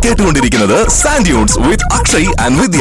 കേട്ടുകൊണ്ടിരിക്കുന്നത് sand dunes with Akshay and Vidya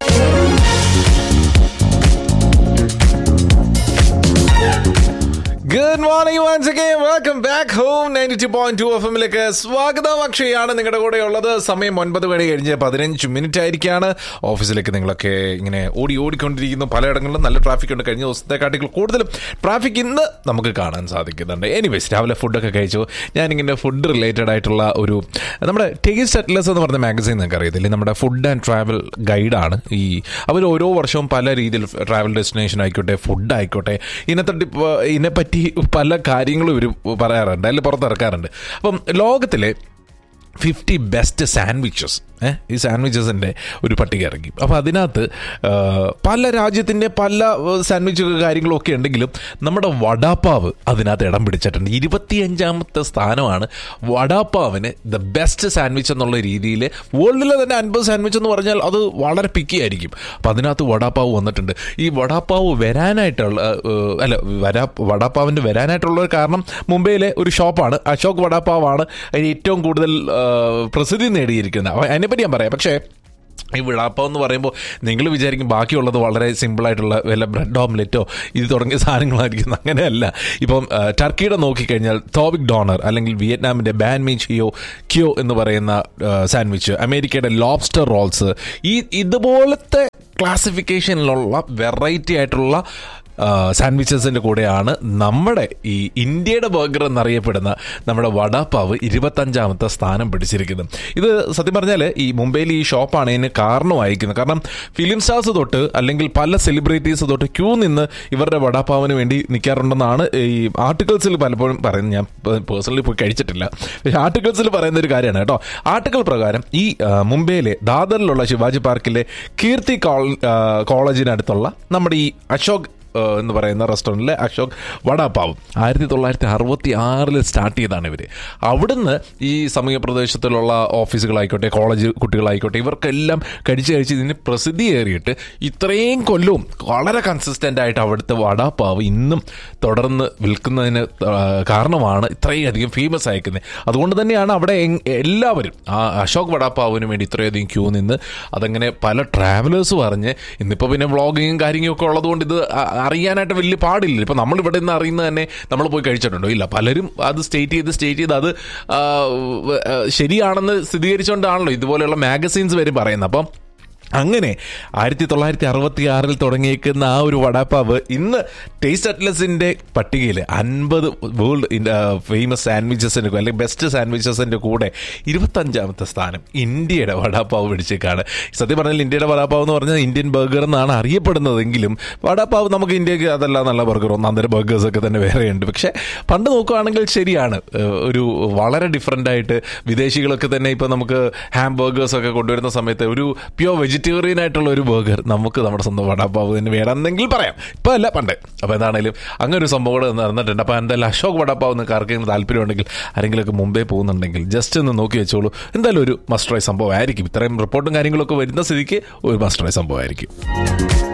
good morning once again welcome back home ninety two point two F എമ്മിലേക്ക് സ്വാഗതം അക്ഷയാണ് നിങ്ങളുടെ കൂടെ ഉള്ളത് സമയം ഒൻപത് മണി കഴിഞ്ഞ് പതിനഞ്ച് മിനിറ്റ് ആയിരിക്കാണ് ഓഫീസിലേക്ക് നിങ്ങളൊക്കെ ഇങ്ങനെ ഓടി ഓടിക്കൊണ്ടിരിക്കുന്നു പലയിടങ്ങളിലും നല്ല ട്രാഫിക് ഉണ്ട് കഴിഞ്ഞ ദിവസത്തെക്കാട്ടിൽ കൂടുതലും ട്രാഫിക് ഇന്ന് നമുക്ക് കാണാൻ സാധിക്കുന്നുണ്ട് എനിവേസ് രാവിലെ ഫുഡൊക്കെ കഴിച്ചു ഞാനിങ്ങനെ ഫുഡ് റിലേറ്റഡ് ആയിട്ടുള്ള ഒരു നമ്മുടെ ടേസ്റ്റ് അറ്റ്ലസ് എന്ന് പറഞ്ഞ മാഗസീൻ നിങ്ങൾക്ക് അറിയത്തില്ലേ നമ്മുടെ ഫുഡ് ആൻഡ് ട്രാവൽ ഗൈഡാണ് ഈ അവർ ഓരോ വർഷവും പല രീതിയിൽ ട്രാവൽ ഡെസ്റ്റിനേഷൻ ആയിക്കോട്ടെ ഫുഡ് ആയിക്കോട്ടെ ഇതിനകത്ത് ഇതിനെപ്പറ്റി പല കാര്യങ്ങളും ഇവർ പറയാറുണ്ട് അതിൽ പുറത്തിറക്കാറുണ്ട് അപ്പം ലോകത്തിലെ ഫിഫ്റ്റി ബെസ്റ്റ് സാൻഡ്വിച്ചസ് ഏഹ് ഈ സാൻഡ്വിച്ചസിൻ്റെ ഒരു പട്ടിക ഇറങ്ങി അപ്പോൾ അതിനകത്ത് ആ, പല രാജ്യത്തിൻ്റെ പല സാൻഡ്വിച്ച് കാര്യങ്ങളും ഒക്കെ ഉണ്ടെങ്കിലും നമ്മുടെ വടാപ്പാവ് അതിനകത്ത് ഇടം പിടിച്ചിട്ടുണ്ട് ഇരുപത്തിയഞ്ചാമത്തെ സ്ഥാനമാണ് വടാപ്പാവിന് ദ ബെസ്റ്റ് സാൻഡ്വിച്ച് എന്നുള്ള രീതിയിൽ വേൾഡിലെ തന്നെ അൻപത് സാൻഡ്വിച്ച് എന്ന് പറഞ്ഞാൽ അത് വളരെ പിക്കി ആയിരിക്കും അപ്പോൾ അതിനകത്ത് വടാപ്പാവ് വന്നിട്ടുണ്ട് ഈ വടാപ്പാവ് വരാനായിട്ടുള്ള ഏഹ്, അല്ല വരാ വടാപ്പാവിൻ്റെ വരാനായിട്ടുള്ള ഒരു കാരണം മുംബൈയിലെ ഒരു ഷോപ്പാണ് അശോക് വടാപ്പാവാണ് അതിന് ഏറ്റവും കൂടുതൽ ഏഹ്, പ്രസിദ്ധി നേടിയിരിക്കുന്നത് അപ്പോൾ അതിനെപ്പറ്റി ഞാൻ പറയാം പക്ഷേ ഈ വിളാപ്പം എന്ന് പറയുമ്പോൾ നിങ്ങൾ വിചാരിക്കും ബാക്കിയുള്ളത് വളരെ സിമ്പിളായിട്ടുള്ള വല്ല ബ്രെഡ് ഓംലെറ്റോ ഇത് തുടങ്ങിയ സാധനങ്ങളായിരിക്കും അങ്ങനെയല്ല ഇപ്പം ആ, ടർക്കിയുടെ നോക്കിക്കഴിഞ്ഞാൽ തോബിക് ഡോണർ അല്ലെങ്കിൽ വിയറ്റ്നാമിൻ്റെ ബാൻ മീ ചിയോ ക്യോ എന്ന് പറയുന്ന ആ, സാൻഡ്വിച്ച് അമേരിക്കയുടെ ലോബ്സ്റ്റർ റോൾസ് ഈ ഇതുപോലത്തെ ക്ലാസിഫിക്കേഷനിലുള്ള വെറൈറ്റി ആയിട്ടുള്ള സാൻഡ്വിച്ചസിൻ്റെ കൂടെയാണ് നമ്മുടെ ഈ ഇന്ത്യയുടെ ബർഗർ എന്നറിയപ്പെടുന്ന നമ്മുടെ വടാപ്പാവ് ഇരുപത്തഞ്ചാമത്തെ സ്ഥാനം പിടിച്ചിരിക്കുന്നത് ഇത് സത്യം പറഞ്ഞാൽ ഈ മുംബൈയിൽ ഈ ഷോപ്പാണ് ഇതിന് കാരണമായിരിക്കുന്നത് കാരണം ഫിലിം സ്റ്റാർസ് തൊട്ട് അല്ലെങ്കിൽ പല സെലിബ്രിറ്റീസ് തൊട്ട് ക്യൂ നിന്ന് ഇവരുടെ വടാപ്പാവിന് വേണ്ടി നിൽക്കാറുണ്ടെന്നാണ് ഈ ആർട്ടിക്കിൾസിൽ പലപ്പോഴും പറയുന്നത് ഞാൻ പേഴ്സണലി പോയി കഴിച്ചിട്ടില്ല പക്ഷേ ആർട്ടിക്കിൾസിൽ പറയുന്ന ഒരു കാര്യമാണ് കേട്ടോ ആർട്ടിക്കിൾ പ്രകാരം ഈ ആ, മുംബൈയിലെ ദാദറിലുള്ള ശിവാജി പാർക്കിലെ കീർത്തി കോൾ- ആ, കോളേജിനടുത്തുള്ള നമ്മുടെ ഈ അശോക് ആ, എന്ന് പറയുന്ന റെസ്റ്റോറൻറ്റിലെ അശോക് വടാപ്പാവ് ആയിരത്തി തൊള്ളായിരത്തി അറുപത്തി ആറിൽ സ്റ്റാർട്ട് ചെയ്താണ് ഇവർ അവിടുന്ന് ഈ സമീപ പ്രദേശത്തിലുള്ള ഓഫീസുകളായിക്കോട്ടെ കോളേജ് കുട്ടികളായിക്കോട്ടെ ഇവർക്കെല്ലാം കഴിച്ച് കഴിച്ച് ഇതിന് പ്രസിദ്ധിയേറിയിട്ട് ഇത്രയും കൊല്ലവും വളരെ കൺസിസ്റ്റൻ്റ് ആയിട്ട് അവിടുത്തെ വടാപ്പാവ് ഇന്നും തുടർന്ന് വിൽക്കുന്നതിന് ആ, കാരണമാണ് ഇത്രയും അധികം ഫേമസ് അയക്കുന്നത് അതുകൊണ്ട് തന്നെയാണ് അവിടെ എങ്- എല്ലാവരും ആ അശോക് വടാപ്പാവിന് വേണ്ടി ഇത്രയധികം ക്യൂ നിന്ന് അതങ്ങനെ പല ട്രാവലേഴ്സ് പറഞ്ഞ് ഇന്നിപ്പോൾ പിന്നെ വ്ളോഗിങ്ങും കാര്യങ്ങളും ഒക്കെ ഉള്ളതുകൊണ്ട് ഇത് അ- അറിയാനായിട്ട് വലിയ പാടില്ല ഇപ്പം നമ്മൾ ഇവിടെ നിന്ന് അറിയുന്നത് തന്നെ നമ്മൾ പോയി കഴിച്ചിട്ടുണ്ടോ ഇല്ല പലരും അത് സ്റ്റേറ്റ് ചെയ്ത് സ്റ്റേറ്റ് ചെയ്ത് അത് ആ, ആ, ശരിയാണെന്ന് സ്ഥിരീകരിച്ചുകൊണ്ടാണല്ലോ ഇതുപോലെയുള്ള മാഗസീൻസ് വരും പറയുന്നത് അപ്പം അങ്ങനെ ആയിരത്തി തൊള്ളായിരത്തി അറുപത്തി ആറിൽ തുടങ്ങിയേക്കുന്ന ആ ഒരു വടാപ്പാവ് ഇന്ന് ടേസ്റ്റ് അറ്റ്ലസിന്റെ പട്ടികയിൽ അൻപത് വേൾഡ് ഫേമസ് സാൻഡ്വിച്ചസിന്റെ അല്ലെങ്കിൽ ബെസ്റ്റ് സാൻഡ്വിച്ചസിന്റെ കൂടെ ഇരുപത്തഞ്ചാമത്തെ സ്ഥാനം ഇന്ത്യയുടെ വടാപ്പാവ് പിടിച്ചേക്കാണ് സത്യം പറഞ്ഞാൽ ഇന്ത്യയുടെ വടാപ്പാവ് എന്ന് പറഞ്ഞാൽ ഇന്ത്യൻ ബർഗർ എന്നാണ് അറിയപ്പെടുന്നതെങ്കിലും വടാപ്പാവ് നമുക്ക് ഇന്ത്യക്ക് അതല്ല നല്ല ബർഗർ ഒന്നാന്തര ബർഗേഴ്സ് ഒക്കെ തന്നെ വേറെയുണ്ട് പക്ഷേ പണ്ട് നോക്കുകയാണെങ്കിൽ ശരിയാണ് ഏഹ് ഒരു വളരെ ഡിഫറെൻ്റ് ആയിട്ട് വിദേശികളൊക്കെ തന്നെ ഇപ്പോൾ നമുക്ക് ഹാം ബർഗേഴ്സ് ഒക്കെ കൊണ്ടുവരുന്ന സമയത്ത് ഒരു പ്യോർ വെജിറ്റേറിയൻ ആയിട്ടുള്ള ഒരു ബർഗർ നമുക്ക് നമ്മുടെ സ്വന്തം വടാപ്പാവ് തന്നെ വേണമെന്നെങ്കിൽ പറയാം ഇപ്പോൾ അല്ല പണ്ട് അപ്പോൾ എന്താണേലും അങ്ങനെ ഒരു സംഭവം കൂടെ നടന്നിട്ടുണ്ട് അപ്പോൾ എന്തായാലും അശോക് വടാപ്പാവ് എന്ന് ആർക്കെങ്കിലും താല്പര്യമുണ്ടെങ്കിൽ ആരെങ്കിലുമൊക്കെ മുമ്പേ പോകുന്നുണ്ടെങ്കിൽ ജസ്റ്റ് ഒന്ന് നോക്കി വെച്ചോളൂ എന്തായാലും ഒരു മസ്റ്ററായ സംഭവമായിരിക്കും ഇത്രയും റിപ്പോർട്ടും കാര്യങ്ങളൊക്കെ വരുന്ന സ്ഥിതിക്ക് ഒരു മസ്റ്ററായ സംഭവമായിരിക്കും